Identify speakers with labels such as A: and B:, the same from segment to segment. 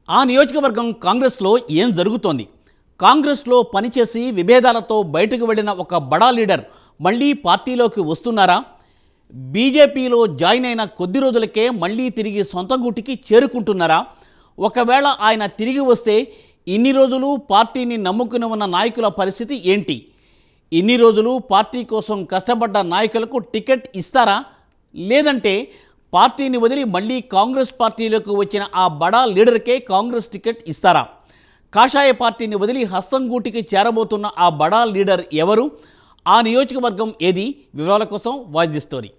A: ఆ నియోజకవర్గం కాంగ్రెస్లో ఏం జరుగుతోంది కాంగ్రెస్లో పనిచేసి విభేదాలతో బయటకు వెళ్ళిన ఒక బడా లీడర్ మళ్ళీ పార్టీలోకి వస్తున్నారా బీజేపీలో జాయిన్ అయిన కొద్ది రోజులకే మళ్ళీ తిరిగి సొంత గుటికి చేరుకుంటున్నారా ఒకవేళ ఆయన తిరిగి వస్తే ఇన్ని రోజులు పార్టీని నమ్ముకుని ఉన్న నాయకుల పరిస్థితి ఏంటి ఇన్ని రోజులు పార్టీ కోసం కష్టపడ్డ నాయకులకు టికెట్ ఇస్తారా లేదంటే పార్టీని వదిలి మళ్ళీ కాంగ్రెస్ పార్టీలోకి వచ్చిన ఆ బడా లీడర్కే కాంగ్రెస్ టికెట్ ఇస్తారా కాషాయ పార్టీని వదిలి హస్తంగూటికి చేరబోతున్న ఆ బడా లీడర్ ఎవరు ఆ నియోజకవర్గం ఏది వివరాల కోసం వాచ్ ది స్టోరీ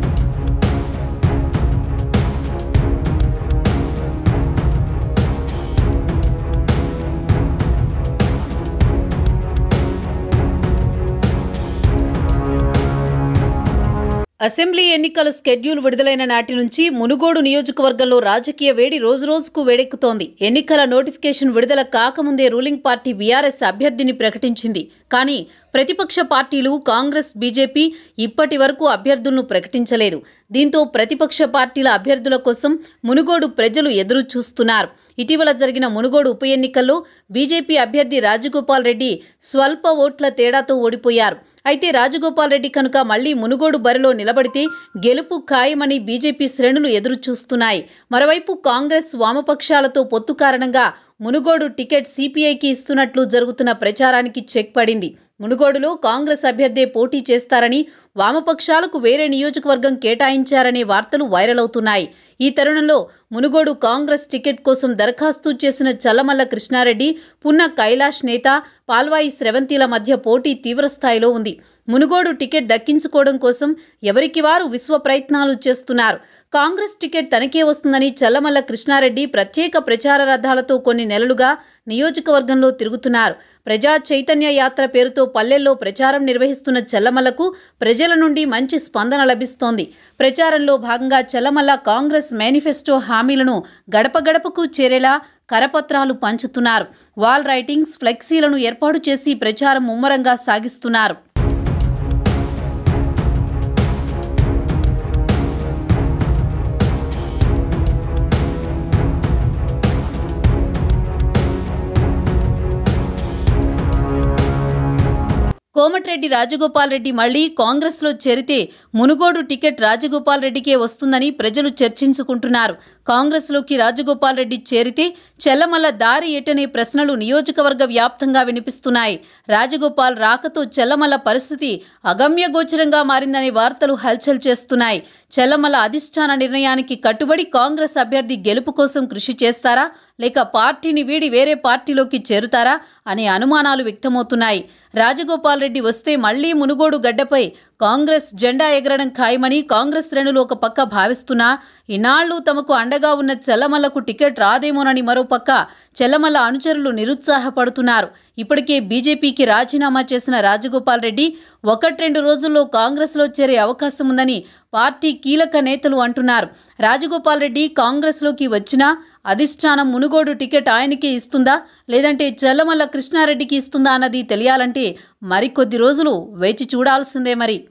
B: అసెంబ్లీ ఎన్నికల స్కెడ్యూల్ విడుదలైన నాటి నుంచి మునుగోడు నియోజకవర్గంలో రాజకీయ వేడి రోజురోజుకు వేడెక్కుతోంది ఎన్నికల నోటిఫికేషన్ విడుదల కాకముందే రూలింగ్ పార్టీ బీఆర్ఎస్ అభ్యర్థిని ప్రకటించింది కానీ ప్రతిపక్ష పార్టీలు కాంగ్రెస్ బీజేపీ ఇప్పటి వరకు అభ్యర్థులను ప్రకటించలేదు దీంతో ప్రతిపక్ష పార్టీల అభ్యర్థుల కోసం మునుగోడు ప్రజలు ఎదురు చూస్తున్నారు ఇటీవల జరిగిన మునుగోడు ఉప ఎన్నికల్లో బీజేపీ అభ్యర్థి రాజగోపాల్ రెడ్డి స్వల్ప ఓట్ల తేడాతో ఓడిపోయారు అయితే రాజగోపాల్ రెడ్డి కనుక మళ్లీ మునుగోడు బరిలో నిలబడితే గెలుపు ఖాయమని బీజేపీ శ్రేణులు ఎదురు చూస్తున్నాయి మరోవైపు కాంగ్రెస్ వామపక్షాలతో పొత్తు కారణంగా మునుగోడు టికెట్ సిపిఐకి ఇస్తున్నట్లు జరుగుతున్న ప్రచారానికి చెక్ పడింది మునుగోడులో కాంగ్రెస్ అభ్యర్థే పోటీ చేస్తారని వామపక్షాలకు వేరే నియోజకవర్గం కేటాయించారనే వార్తలు వైరల్ అవుతున్నాయి ఈ తరుణంలో మునుగోడు కాంగ్రెస్ టికెట్ కోసం దరఖాస్తు చేసిన చల్లమల్ల కృష్ణారెడ్డి పున్న కైలాష్ నేత పాల్వాయి స్రవంతిల మధ్య పోటీ తీవ్రస్థాయిలో ఉంది మునుగోడు టికెట్ దక్కించుకోవడం కోసం ఎవరికి వారు విశ్వ ప్రయత్నాలు చేస్తున్నారు కాంగ్రెస్ టికెట్ తనకే వస్తుందని చల్లమల్ల కృష్ణారెడ్డి ప్రత్యేక ప్రచార రథాలతో కొన్ని నెలలుగా నియోజకవర్గంలో తిరుగుతున్నారు ప్రజా చైతన్య యాత్ర పేరుతో పల్లెల్లో ప్రచారం నిర్వహిస్తున్న చెల్లమల్లకు ప్రజల నుండి మంచి స్పందన లభిస్తోంది ప్రచారంలో భాగంగా చెల్లమల్ల కాంగ్రెస్ మేనిఫెస్టో హామీలను గడప గడపకు చేరేలా కరపత్రాలు పంచుతున్నారు వాల్ రైటింగ్స్ ఫ్లెక్సీలను ఏర్పాటు చేసి ప్రచారం ముమ్మరంగా సాగిస్తున్నారు కోమటిరెడ్డి రాజగోపాల్ రెడ్డి మళ్లీ కాంగ్రెస్లో చేరితే మునుగోడు టికెట్ రాజగోపాల్ రెడ్డికే వస్తుందని ప్రజలు చర్చించుకుంటున్నారు కాంగ్రెస్లోకి రాజగోపాల్ రెడ్డి చేరితే చెల్లమల్ల దారి ఎటనే ప్రశ్నలు నియోజకవర్గ వ్యాప్తంగా వినిపిస్తున్నాయి రాజగోపాల్ రాకతో చెల్లమల్ల పరిస్థితి అగమ్యగోచరంగా మారిందనే వార్తలు హల్చల్ చేస్తున్నాయి చెల్లమల్ల అధిష్టాన నిర్ణయానికి కట్టుబడి కాంగ్రెస్ అభ్యర్థి గెలుపు కోసం కృషి చేస్తారా లేక పార్టీని వీడి వేరే పార్టీలోకి చేరుతారా అనే అనుమానాలు వ్యక్తమవుతున్నాయి రాజగోపాల్ రెడ్డి వస్తే మళ్లీ మునుగోడు గడ్డపై కాంగ్రెస్ జెండా ఎగరడం ఖాయమని కాంగ్రెస్ శ్రేణులు ఒక పక్క భావిస్తున్నా ఇన్నాళ్లు తమకు అండగా ఉన్న చెల్లమల్లకు టికెట్ రాదేమోనని మరో పక్క చెల్లమల్ల అనుచరులు నిరుత్సాహపడుతున్నారు ఇప్పటికే బీజేపీకి రాజీనామా చేసిన రాజగోపాల్ రెడ్డి ఒకటి రెండు రోజుల్లో కాంగ్రెస్లో చేరే అవకాశం ఉందని పార్టీ కీలక నేతలు అంటున్నారు రాజగోపాల్ రెడ్డి కాంగ్రెస్లోకి వచ్చినా అధిష్టానం మునుగోడు టికెట్ ఆయనకే ఇస్తుందా లేదంటే చెల్లమల్ల కృష్ణారెడ్డికి ఇస్తుందా అన్నది తెలియాలంటే మరికొద్ది రోజులు వేచి చూడాల్సిందే మరి